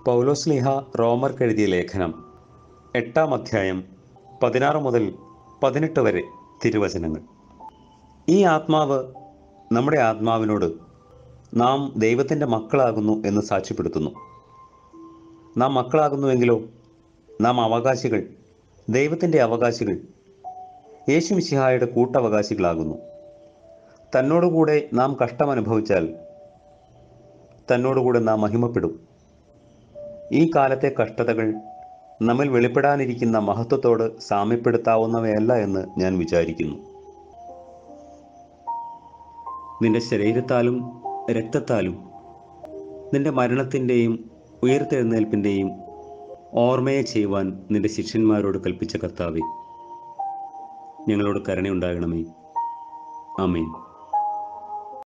പൗലോസ്ലിഹ റോമർക്ക് എഴുതിയ ലേഖനം എട്ടാം അധ്യായം പതിനാറ് മുതൽ പതിനെട്ട് വരെ തിരുവചനങ്ങൾ ഈ ആത്മാവ് നമ്മുടെ ആത്മാവിനോട് നാം ദൈവത്തിൻ്റെ മക്കളാകുന്നു എന്ന് സാക്ഷ്യപ്പെടുത്തുന്നു നാം മക്കളാകുന്നുവെങ്കിലോ നാം അവകാശികൾ ദൈവത്തിൻ്റെ അവകാശികൾ യേശു മിശിഹായുടെ കൂട്ടവകാശികളാകുന്നു തന്നോടുകൂടെ നാം കഷ്ടമനുഭവിച്ചാൽ തന്നോടുകൂടെ നാം മഹിമപ്പെടും ഈ കാലത്തെ കഷ്ടതകൾ നമ്മിൽ വെളിപ്പെടാനിരിക്കുന്ന മഹത്വത്തോട് സാമ്യപ്പെടുത്താവുന്നവയല്ല എന്ന് ഞാൻ വിചാരിക്കുന്നു നിന്റെ ശരീരത്താലും രക്തത്താലും നിന്റെ മരണത്തിൻ്റെയും ഉയർത്തെഴുന്നേൽപ്പിൻ്റെയും ഓർമ്മയെ ചെയ്യുവാൻ നിന്റെ ശിഷ്യന്മാരോട് കൽപ്പിച്ച കർത്താവെ ഞങ്ങളോട് കരുണയുണ്ടാകണമേ ആമേൻ